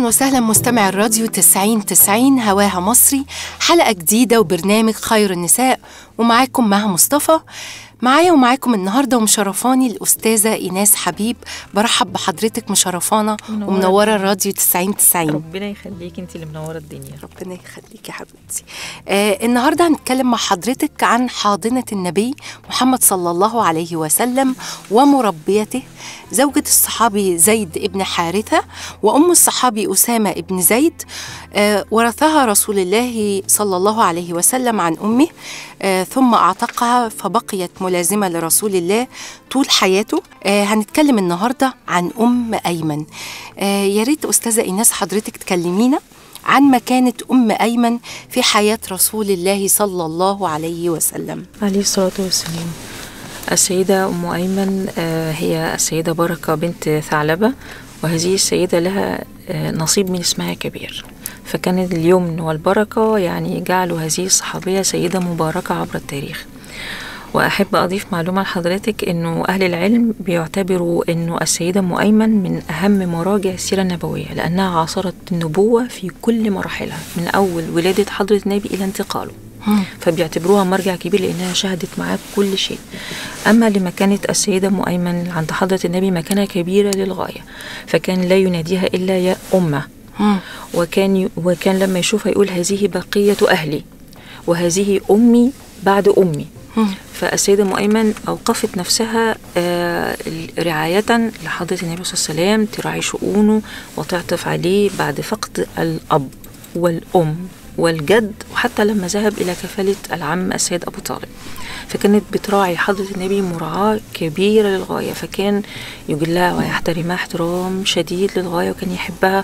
وسهلا مستمع الراديو 90 90 هواها مصري حلقة جديدة وبرنامج خير النساء ومعاكم مها مصطفى معايا ومعاكم النهاردة ومشرفاني الأستاذة إيناس حبيب برحب بحضرتك مشرفانة منورة ومنورة الدنيا. الراديو 90 90 ربنا يخليك انت اللي منوره الدنيا ربنا يخليكي يا حبيبتي آه النهارده هنتكلم مع حضرتك عن حاضنه النبي محمد صلى الله عليه وسلم ومربيته زوجة الصحابي زيد ابن حارثة وأم الصحابي أسامة ابن زيد آه ورثها رسول الله صلى الله عليه وسلم عن أمه آه ثم أعتقها فبقيت ملازمة لرسول الله طول حياته آه هنتكلم النهاردة عن أم أيمن آه يا ريت أستاذة إيناس حضرتك تكلمينا عن مكانة أم أيمن في حياة رسول الله صلى الله عليه وسلم عليه الصلاه والسلام السيده ام ايمن آه، هي السيده بركه بنت ثعلبه وهذه السيده لها آه، نصيب من اسمها كبير فكان اليمن والبركه يعني جعلوا هذه الصحابيه سيده مباركه عبر التاريخ واحب اضيف معلومه لحضرتك انه اهل العلم بيعتبروا انه السيده ام ايمن من اهم مراجع السيره النبويه لانها عاصرت النبوه في كل مراحلها من اول ولاده حضره النبي الى انتقاله فبيعتبروها مرجع كبير لانها شهدت معاه كل شيء اما لمكانه السيده ام ايمن عند حضره النبي مكانه كبيره للغايه فكان لا يناديها الا يا امه مم. وكان ي... وكان لما يشوفها يقول هذه بقيه اهلي وهذه امي بعد امي مم. فالسيدة أم أيمن أوقفت نفسها آه، رعاية لحضرة النبي صلى الله عليه وسلم تراعي شؤونه وتعطف عليه بعد فقد الأب والأم والجد وحتى لما ذهب إلى كفالة العم السيد أبو طالب فكانت بتراعي حضرة النبي مراعاة كبيرة للغاية فكان يجلها ويحترمها احترام شديد للغاية وكان يحبها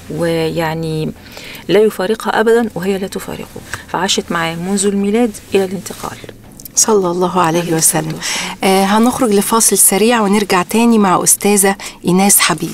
ويعني لا يفارقها أبدا وهي لا تفارقه فعاشت معاه منذ الميلاد إلى الانتقال صلى الله عليه عليه الصلاة وسلم والسلام. آه هنخرج لفاصل سريع ونرجع تاني مع أستاذة إيناس حبيب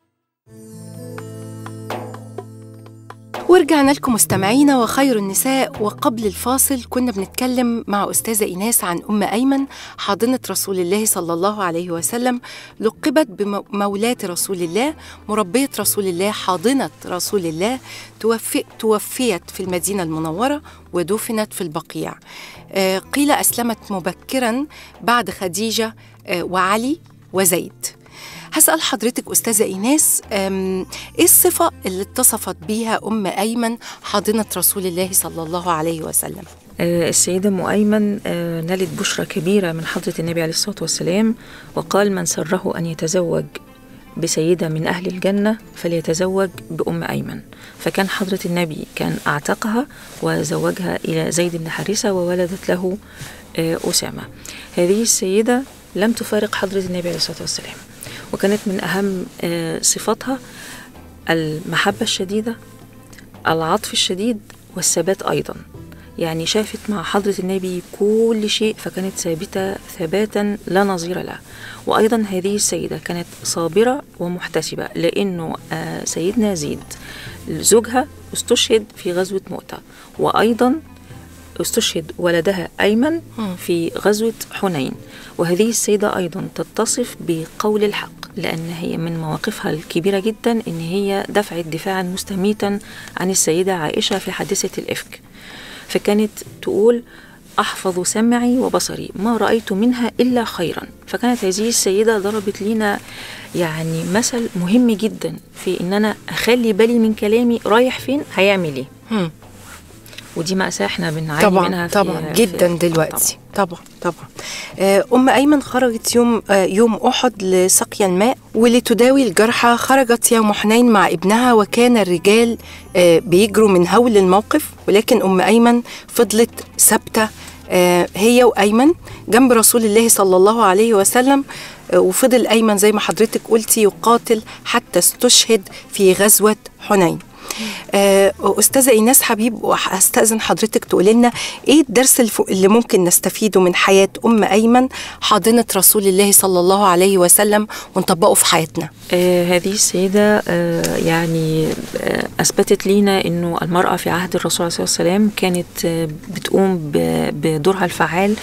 ورجعنا لكم مستمعينا وخير النساء وقبل الفاصل كنا بنتكلم مع أستاذة إيناس عن أم أيمن حاضنة رسول الله صلى الله عليه وسلم لقبت بمولاة رسول الله مربية رسول الله حاضنة رسول الله توفي توفيت في المدينة المنورة ودفنت في البقيع آه، قيل أسلمت مبكرا بعد خديجة آه، وعلي وزيد هسأل حضرتك أستاذة إيناس أم، إيه الصفة اللي اتصفت بيها أم أيمن حاضنة رسول الله صلى الله عليه وسلم آه، السيدة أم أيمن آه، نالت بشرى كبيرة من حضرة النبي عليه الصلاة والسلام وقال من سره أن يتزوج بسيدة من أهل الجنة فليتزوج بأم أيمن فكان حضرة النبي كان أعتقها وزوجها إلى زيد بن حارثة وولدت له آه، أسامة هذه السيدة لم تفارق حضرة النبي عليه الصلاة والسلام وكانت من أهم آه، صفاتها المحبة الشديدة العطف الشديد والثبات أيضا يعني شافت مع حضرة النبي كل شيء فكانت ثابتة ثباتا لا نظير له وأيضا هذه السيدة كانت صابرة ومحتسبة لأنه آه، سيدنا زيد زوجها استشهد في غزوة مؤتة وأيضا استشهد ولدها أيمن مم. في غزوة حنين وهذه السيدة أيضا تتصف بقول الحق لأن هي من مواقفها الكبيرة جدا إن هي دفعت دفاعا مستميتا عن السيدة عائشة في حادثة الإفك فكانت تقول أحفظ سمعي وبصري ما رأيت منها إلا خيرا فكانت هذه السيدة ضربت لنا يعني مثل مهم جدا في إن أنا أخلي بالي من كلامي رايح فين هيعمل إيه هم. ودي مأساة احنا بنعاني منها طبعا في طبعا في- جدا دلوقتي طبعا طبعا آه، أم أيمن خرجت يوم آه، يوم أحد لسقي الماء ولتداوي الجرحى خرجت يوم حنين مع ابنها وكان الرجال آه، بيجروا من هول الموقف ولكن أم أيمن فضلت ثابتة آه، هي وأيمن جنب رسول الله صلى الله عليه وسلم آه، وفضل أيمن زي ما حضرتك قلتي يقاتل حتى استشهد في غزوة حنين آه، أستاذة إيناس حبيب وهستأذن حضرتك تقول لنا إيه الدرس الف- اللي ممكن نستفيده من حياة أم أيمن حاضنة رسول الله صلى الله عليه وسلم ونطبقه في حياتنا آه هذه السيدة آه يعني آه أثبتت لينا أنه المرأة في عهد الرسول صلى الله عليه وسلم كانت آه بتقوم ب- بدورها الفعال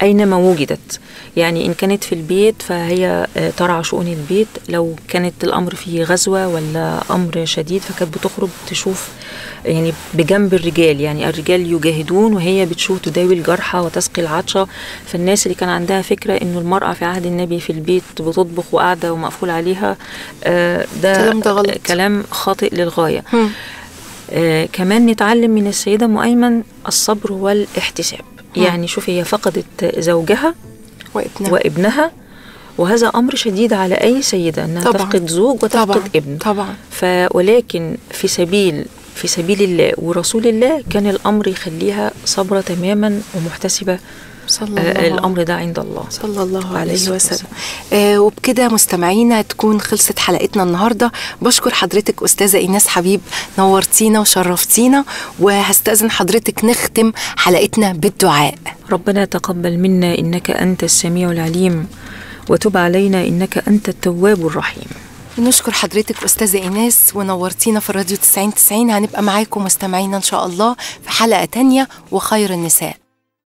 أينما وجدت يعني إن كانت في البيت فهي آه، ترعى شؤون البيت لو كانت الأمر فيه غزوة ولا أمر شديد فكانت بتخرج تشوف يعني بجنب الرجال يعني الرجال يجاهدون وهي بتشوف تداوي الجرحى وتسقي العطشة فالناس اللي كان عندها فكرة إنه المرأة في عهد النبي في البيت بتطبخ وقاعدة ومقفول عليها آه، ده الكلام ده غلط. كلام خاطئ للغاية هم. آه كمان نتعلم من السيدة مؤيمن الصبر والاحتساب يعني شوفي هي فقدت زوجها وابنها وابنها وهذا أمر شديد على أي سيدة أنها طبعاً. تفقد زوج وتفقد طبعا ابن طبعا ف ولكن في سبيل في سبيل الله ورسول الله كان الأمر يخليها صبرة تماما ومحتسبة صلى الله آه عليه الأمر ده عند الله صلى الله عليه عليه الصلاة وسلم آه وبكده مستمعينا تكون خلصت حلقتنا النهارده بشكر حضرتك استاذه ايناس حبيب نورتينا وشرفتينا وهستاذن حضرتك نختم حلقتنا بالدعاء ربنا تقبل منا إنك أنت السميع العليم وتب علينا إنك أنت التواب الرحيم نشكر حضرتك استاذه ايناس ونورتينا في الراديو 90 90 هنبقى معاكم مستمعينا ان شاء الله في حلقه تانية وخير النساء